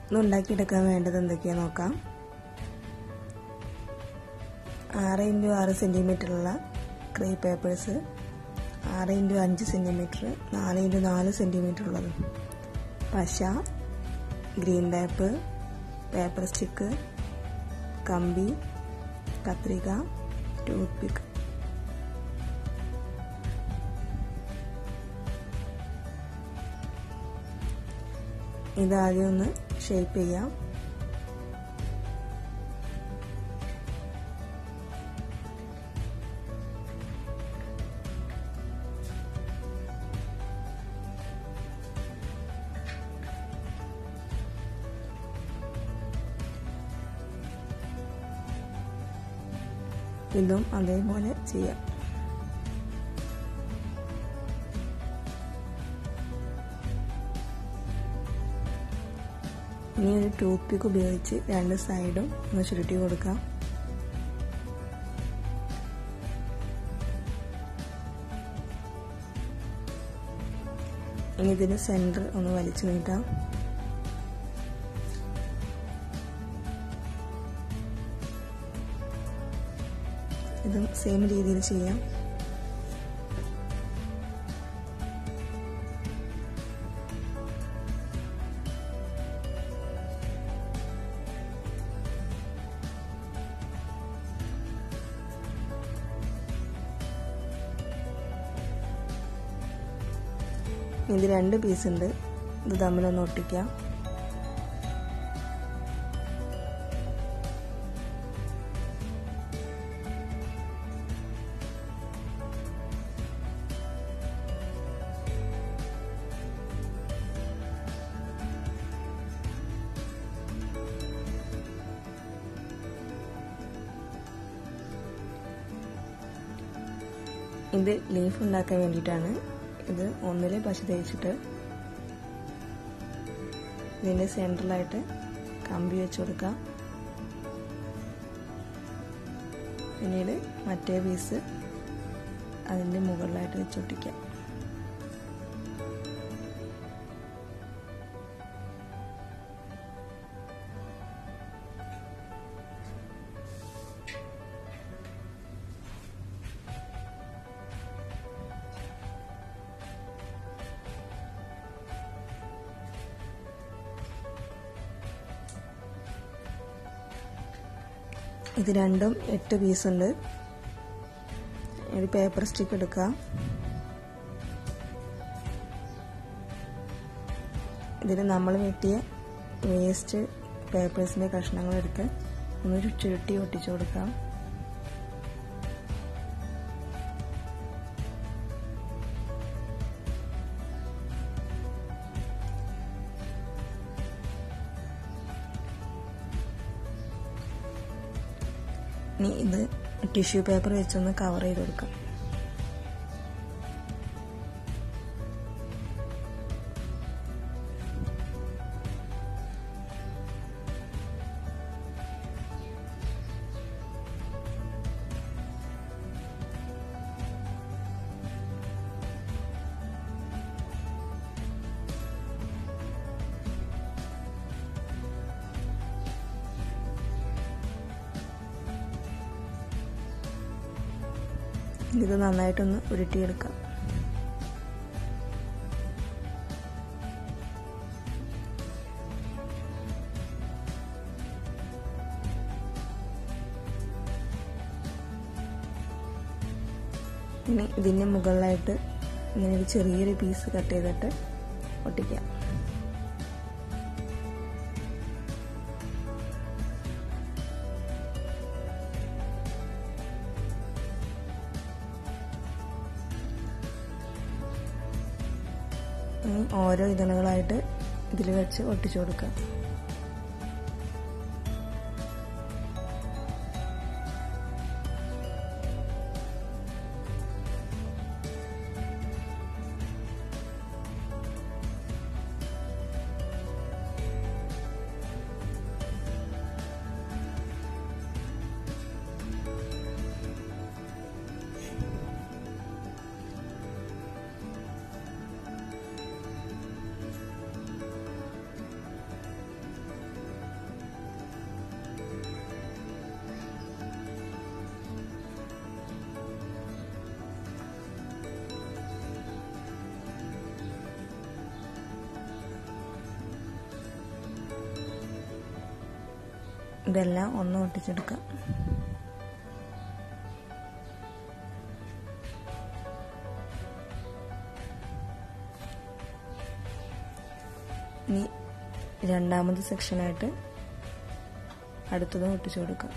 ഇത് ഉണ്ടാക്കിയെടുക്കാൻ വേണ്ടത് എന്തൊക്കെയാണെന്ന് നോക്കാം ആറ് ഇൻറ്റു ആറ് സെൻറ്റിമീറ്ററുള്ള ക്രേ പേപ്പേഴ്സ് ആറ് ഇൻറ്റു അഞ്ച് സെൻറ്റിമീറ്റർ നാല് ഇൻറ്റു നാല് സെൻറ്റിമീറ്റർ ഉള്ളത് പശ ഗ്രീൻ ടാപ്പ് പേപ്പർ സ്റ്റിക്ക് കമ്പി കത്രിക ടൂത്ത് പിക്ക് ഇതാദ്യം ഒന്ന് ഷേപ്പ് ചെയ്യാം ഇതും അതേപോലെ ചെയ്യാം ഇനി ഒരു ടൂത്ത് പിക്ക് ഉപയോഗിച്ച് രണ്ട് സൈഡും ഒന്ന് ചുരുട്ടി കൊടുക്കാം ഇനി ഇതിന് സെൻറ്റർ ഒന്ന് വലിച്ചു നീട്ടാം ഇതും സെയിം രീതിയിൽ ചെയ്യാം ഇത് രണ്ട് പീസ് ഉണ്ട് ഇത് തമ്മിലൊന്ന് ഒട്ടിക്കാം ഇത് ലീഫ് ഉണ്ടാക്കാൻ വേണ്ടിയിട്ടാണ് ഇത് ഒന്നിൽ പശ തേച്ചിട്ട് ഇതിൻ്റെ സെൻട്രലായിട്ട് കമ്പി വെച്ച് കൊടുക്കാം പിന്നീട് മറ്റേ പീസ് അതിൻ്റെ മുകളിലായിട്ട് വെച്ചൊട്ടിക്കാം ഇത് രണ്ടും എട്ട് പീസ് ഉണ്ട് ഒരു പേപ്പർ സ്റ്റിക്ക് എടുക്കാം ഇതിൽ നമ്മൾ വെട്ടിയ വേസ്റ്റ് പേപ്പേഴ്സിൻ്റെ കഷ്ണങ്ങൾ എടുത്ത് ഒന്ന് ചുരുട്ടി ഒട്ടിച്ചു കൊടുക്കാം ഇനി ഇത് ടിഷ്യൂ പേപ്പർ വെച്ചൊന്ന് കവർ ചെയ്ത് കൊടുക്കാം ഇത് നന്നായിട്ടൊന്ന് ഉരുട്ടിയെടുക്കാം ഇനി ഇതിൻ്റെ മുകളിലായിട്ട് ഇങ്ങനെ ഒരു ചെറിയൊരു പീസ് കട്ട് ചെയ്തിട്ട് ഒട്ടിക്കാം ഇനി ഓരോ ഇതളുകളായിട്ട് ഇതിൽ വെച്ച് ഒട്ടിച്ചു കൊടുക്കാം ഇതെല്ലാം ഒന്ന് ഒട്ടിച്ചെടുക്കാം ഇനി രണ്ടാമത്തെ സെക്ഷനായിട്ട് അടുത്തതും ഒട്ടിച്ചു കൊടുക്കാം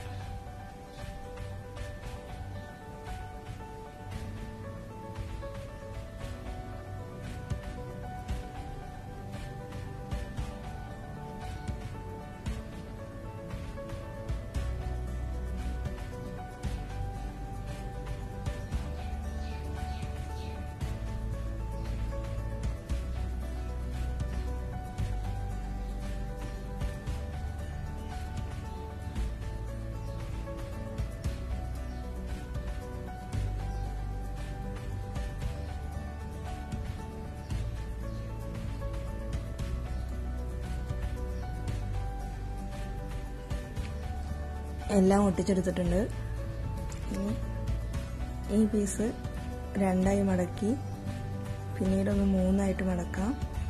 എല്ലാം ഒട്ടിച്ചെടുത്തിട്ടുണ്ട് ഇനി ഈ പീസ് രണ്ടായി മടക്കി പിന്നീട് ഒന്ന് മൂന്നായിട്ട് മടക്കാം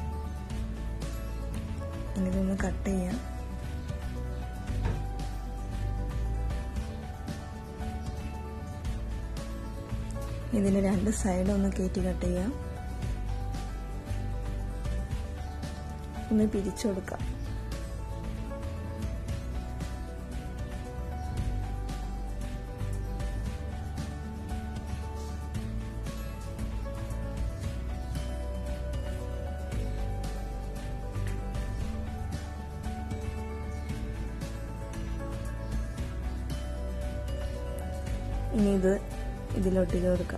ഇനി ഇതൊന്ന് കട്ട് ചെയ്യാം ഇതിന് രണ്ട് സൈഡ് ഒന്ന് കയറ്റി കട്ട് ചെയ്യാം ഒന്ന് പിരിച്ചു കൊടുക്കാം ഇനി ഇത് ഇതിലൊട്ടിച്ച് കൊടുക്കാം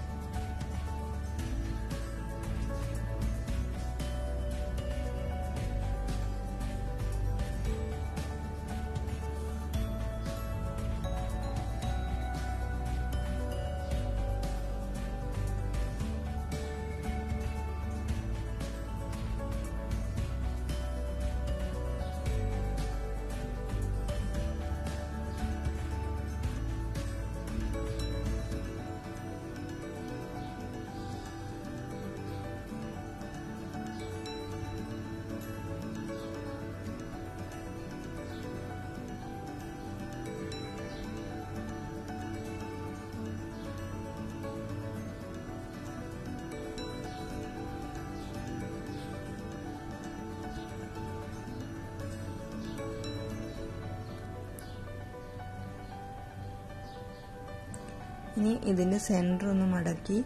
ഇനി ഇതിൻ്റെ സെൻറ്റർ ഒന്ന് മടക്കി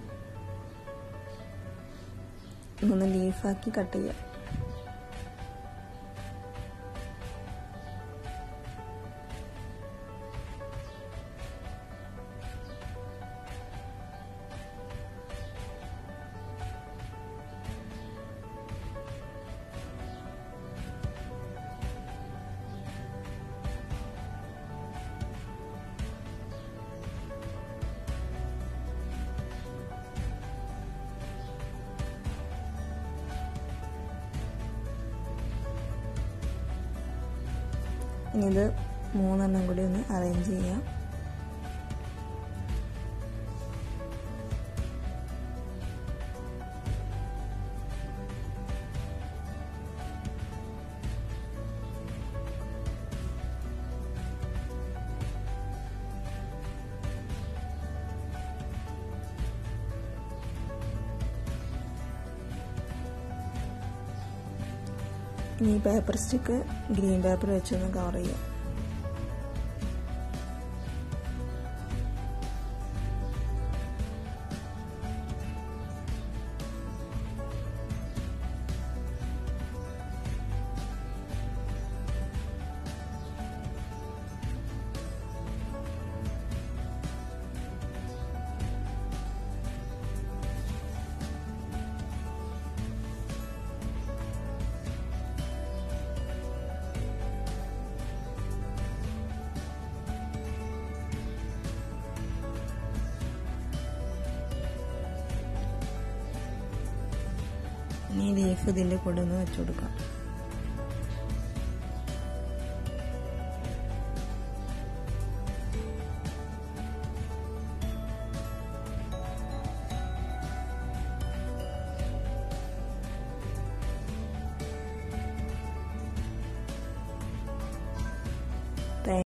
ഒന്ന് ലീഫാക്കി കട്ട് ചെയ്യാം ഇനി ഇത് മൂന്നെണ്ണം കൂടി ഒന്ന് അറേഞ്ച് ചെയ്യാം ഇനി പേപ്പർ സ്റ്റിക്ക് ഗ്രീൻ പേപ്പർ വെച്ചൊന്ന് കവർ ചെയ്യാം ഇനി ലീഫ് ഇതിൻ്റെ കൂടെ ഒന്ന് വെച്ചു കൊടുക്കാം